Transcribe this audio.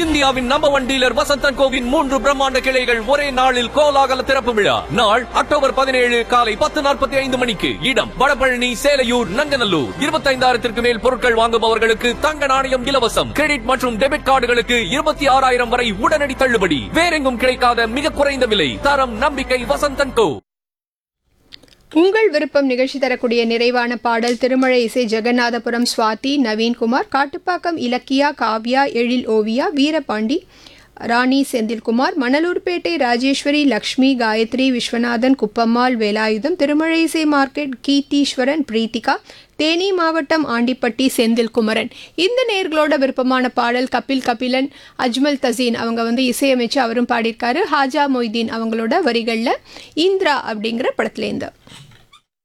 இந்தியாவின் number one dealer Vasanthan கோவின் மூன்று பிரம்மாண்ட கிளைகள் ஒரே நாளில் கோலாகல திறப்பு விழா நாள் அக்டோபர் பதினேழு காலை பத்து நாற்பத்தி ஐந்து மணிக்கு இடம் வடபழனி சேலையூர் நங்கநல்லூர் இருபத்தைந்தாயிரத்திற்கு மேல் பொருட்கள் வாங்குபவர்களுக்கு தங்க நாணயம் இலவசம் கிரெடிட் மற்றும் டெபிட் கார்டுகளுக்கு இருபத்தி ஆறாயிரம் வரை உடனடி தள்ளுபடி வேறெங்கும் கிடைக்காத மிக குறைந்த விலை தரம் நம்பிக்கை வசந்தன் கோ உங்கள் விருப்பம் நிகழ்ச்சி தரக்கூடிய நிறைவான பாடல் திருமழை இசை ஜெகநாதபுரம் சுவாதி நவீன்குமார் காட்டுப்பாக்கம் இலக்கியா காவ்யா எழில் ஓவியா வீரபாண்டி ராணி செந்தில்குமார் மணலூர்பேட்டை ராஜேஸ்வரி லக்ஷ்மி காயத்ரி விஸ்வநாதன் குப்பம்மாள் வேலாயுதம் திருமழை இசை மார்க்கெட் கீர்த்தீஸ்வரன் பிரீத்திகா தேனி மாவட்டம் ஆண்டிப்பட்டி செந்தில்குமரன் இந்த நேர்களோட விருப்பமான பாடல் கபில் கபிலன் அஜ்மல் தசீன் அவங்க வந்து இசையமைச்சு அவரும் பாடியிருக்காரு ஹாஜா மொய்தீன் அவங்களோட வரிகளில் இந்திரா அப்படிங்கிற படத்துலேருந்து